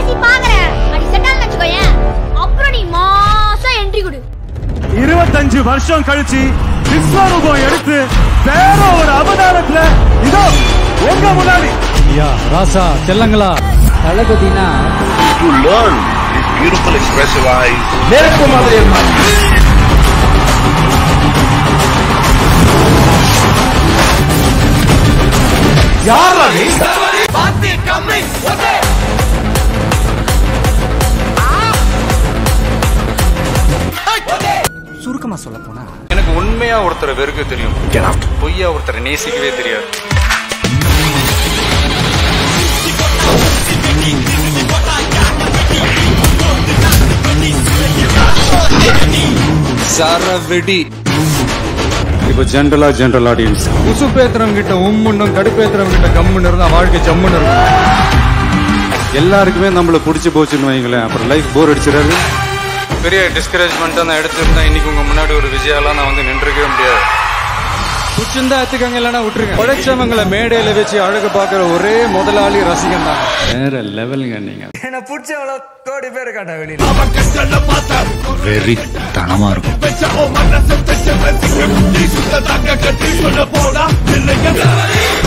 பேசி பாக்குறேன் அடி செட்டால் வச்சுக்கோயேன் அப்புறம் நீ மாசா என்ட்ரி கொடு இருபத்தஞ்சு வருஷம் கழிச்சு விஸ்வரூபம் எடுத்து வேற ஒரு அவதாரத்துல இதோ உங்க முன்னாடி ஐயா ராசா செல்லங்களா தளபதினா to learn these beautiful expressive eyes. சுருக்கமா சொல்ல போனா எனக்கு உண்மையா ஒருத்தரை வெறுக்க தெரியும் பொய்யா ஒருத்தரை நேசிக்கவே தெரியாது சரவெடி இப்போ ஜென்ரலா ஜென்ரல் ஆடியன்ஸ் உசுப்பேத்துறவங்க கிட்ட உம்முன்னும் கடுப்பேத்துறவங்க கிட்ட கம்முன்னு இருந்தா வாழ்க்கை ஜம்முன்னு இருக்கும் எல்லாருக்குமே நம்மள பிடிச்சி போச்சுன்னு வைங்களேன் அப்புறம் லைஃப் போர் அடிச்சிடாது பெரிய டிஸ்கரேஜ்மெண்ட்டாக நான் எடுத்திருந்தேன் இன்னைக்கு உங்க முன்னாடி ஒரு விஜயாலாம் நான் வந்து நின்றுக்கவே முடியாது பிடிச்சிருந்தா எடுத்துக்கங்க இல்லைன்னா விட்டுருங்க படைச்சவங்களை மேடையில வச்சு அழகு பார்க்குற ஒரே முதலாளி ரசிகன் தான் வேற லெவலுங்க நீங்க என்ன பிடிச்சவளோ கோடி பேர் காட்டா வெளியில Very தனமா இருக்கும் போடா